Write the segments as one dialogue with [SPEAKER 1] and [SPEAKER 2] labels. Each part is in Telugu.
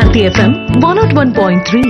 [SPEAKER 1] Bharati FM one naught one point three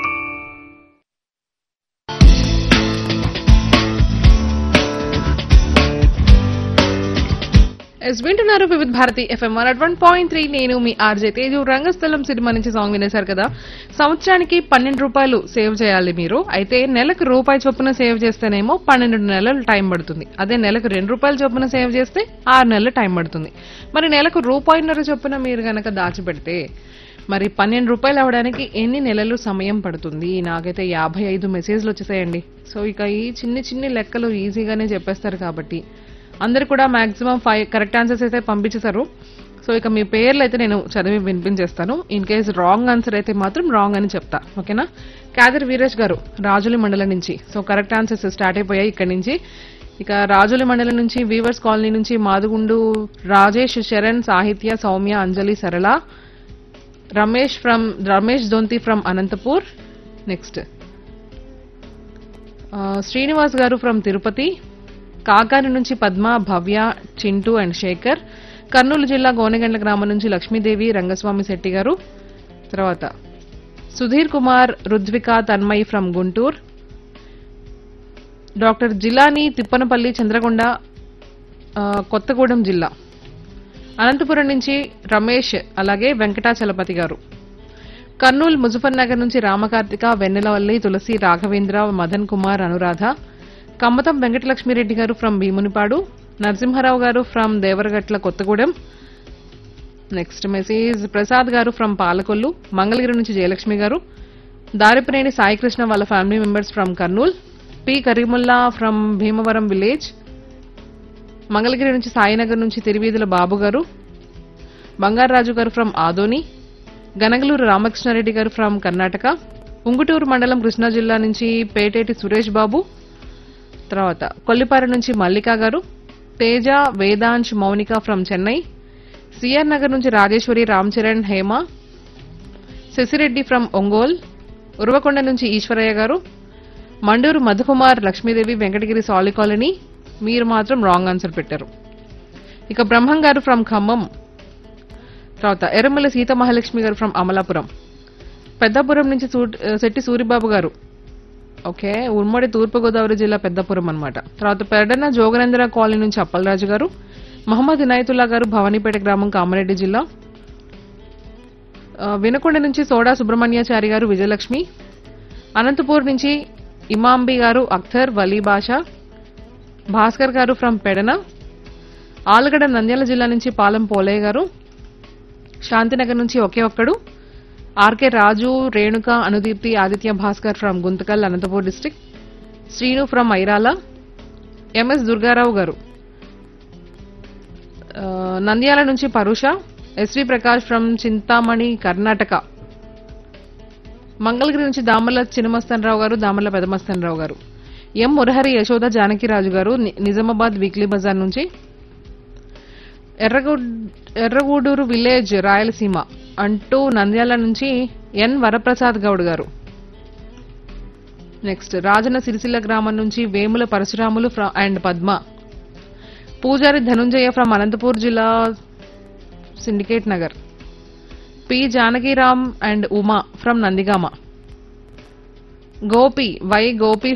[SPEAKER 2] S వింటున్నారు Vividh Bharati FM one one point three నేను మీ ఆర్జే తేజు రంగస్థలం సినిమా నుంచి సాంగ్ వినేశారు కదా సంవత్సరానికి పన్నెండు రూపాయలు సేవ్ చేయాలి మీరు అయితే నెలకు రూపాయి చొప్పున సేవ్ చేస్తేనేమో పన్నెండు నెలలు టైం పడుతుంది అదే నెలకు రెండు రూపాయల చొప్పున సేవ్ చేస్తే ఆరు నెలలు టైం పడుతుంది మరి నెలకు రూపాయిన్నర చొప్పున మీరు గనక దాచిపెడితే మరి పన్నెండు రూపాయలు అవడానికి ఎన్ని నెలలు సమయం పడుతుంది నాకైతే యాభై ఐదు మెసేజ్లు వచ్చేసాయండి సో ఇక ఈ చిన్ని చిన్ని లెక్కలు ఈజీగానే చెప్పేస్తారు కాబట్టి అందరు కూడా మాక్సిమం ఫైవ్ కరెక్ట్ ఆన్సర్స్ అయితే పంపించేశారు సో ఇక మీ పేర్లు అయితే నేను చదివి వినిపించేస్తాను ఇన్ కేస్ రాంగ్ ఆన్సర్ అయితే మాత్రం రాంగ్ అని చెప్తా ఓకేనా కాదర్ వీరేష్ గారు రాజులి మండలం నుంచి సో కరెక్ట్ ఆన్సర్స్ స్టార్ట్ అయిపోయాయి ఇక్కడి నుంచి ఇక రాజులి మండలం నుంచి వీవర్స్ కాలనీ నుంచి మాదుగుండు రాజేష్ శరణ్ సాహిత్య Soumya Anjali Sarala Ramesh from Ramesh Donthi from Anantapur next Srinivas garu from Tirupati Kakani నుంచి పద్మ భవ్య చింటూ అండ్ శేఖర్ కర్నూలు జిల్లా గోనెగండ్ల గ్రామం నుంచి లక్ష్మీదేవి రంగస్వామి శెట్టి గారు తర్వాత సుధీర్ కుమార్ రుద్విక తన్మయి ఫ్రమ్ గుంటూరు డాక్టర్ జిలాని తిప్పనపల్లి చంద్రకొండ ఆ, కొత్తగూడెం జిల్లా అనంతపురం నుంచి రమేష్ అలాగే వెంకటాచలపతి గారు కర్నూలు ముజఫర్ నగర్ నుంచి రామకార్తిక వెన్నెలవల్లి తులసి రాఘవేంద్ర మదన్ కుమార్ అనురాధ కమ్మతం వెంకటలక్ష్మిరెడ్డి గారు from Bhimunipadu Narasimharao garu from Devaragatla Kothagudem next message Prasad garu from Palakollu Mangalagiri నుంచి జయలక్ష్మి గారు దారిపినేని సాయికృష్ణ వాళ్ళ family members from Kurnool P Karimulla from Bhimavaram village Mangalagiri నుంచి సాయినగర్ నుంచి తిరువీధుల బాబు గారు బంగారాజు గారు ఫ్రమ్ ఆదోని గనగలూరు రామకృష్ణారెడ్డి గారు ఫ్రమ్ కర్ణాటక ఉంగుటూరు మండలం కృష్ణా జిల్లా నుంచి పేటేటి సురేష్ బాబు తర్వాత కొల్లిపార నుంచి మల్లిక గారు తేజ వేదాంశ్ మౌనిక ఫ్రమ్ చెన్నై సిఆర్ నగర్ నుంచి రాజేశ్వరి రామ్ చరణ్ హేమ శశిరెడ్డి ఫ్రమ్ ఒంగోల్ ఉరవకొండ నుంచి ఈశ్వరయ్య గారు మండూరు మధుకుమార్ లక్ష్మీదేవి వెంకటగిరి సాలి కాలనీ మీరు మాత్రం రాంగ్ ఆన్సర్ పెట్టారు ఇక బ్రహ్మం గారు ఫ్రమ్ ఖమ్మం తర్వాత ఎర్రమల్ల సీత మహాలక్ష్మి గారు ఫ్రమ్ అమలాపురం పెద్దాపురం నుంచి సూ- శెట్టి సూరిబాబు గారు ఓకే ఉమ్మడి తూర్పుగోదావరి జిల్లా పెద్దపురం అన్నమాట తర్వాత పెడన జోగనేంద్ర కాలనీ నుంచి అప్పలరాజు గారు మహమ్మద్ ఇనాయతుల్లా గారు భవానీపేట గ్రామం కామారెడ్డి జిల్లా ఆ, వినకొండ నుంచి సోడా సుబ్రహ్మణ్యాచారి గారు విజయలక్ష్మి అనంతపూర్ నుంచి ఇమాంబి గారు అఖ్తర్ వలీ బాషా భాస్కర్ గారు ఫ్రమ్ పెడన ఆలగడ నంద్యాల జిల్లా నుంచి పాలెం పోలయ్య గారు శాంతినగర్ నుంచి ఒకే ఒక్కడు R K Raju Renuka Anudeepthi Aditya Bhaskar from Guntakal Anantapur district Srinu from Irala M S Durgarao garu ఆ, నంద్యాల నుంచి పరుష ఎస్వి ప్రకాష్ ఫ్రమ్ చింతామణి కర్ణాటక మంగళగిరి నుంచి దామర్ల చినమస్తనరావు గారు దామర్ల పెదమస్తనరావు గారు ఎం మురహరి యశోద జానకిరాజు గారు ని- నిజామాబాద్ వీక్లీ బజార్ నుంచి ఎర్రగూడ్ ఎర్రగూడూరు విలేజ్ రాయలసీమ అంటూ నంద్యాల నుంచి ఎన్ వరప్రసాద్ గౌడ్ గారు నెక్స్ట్ రాజన సిరిసిల్ల గ్రామం నుంచి వేముల పరశురాములు ఫ్ర- అండ్ పద్మ పూజారి ధనుంజయ ఫ్రమ్ అనంతపూర్ జిల్లా syndicate Nagar P Janakiram and Uma from Nandigama Gopi Y Gopi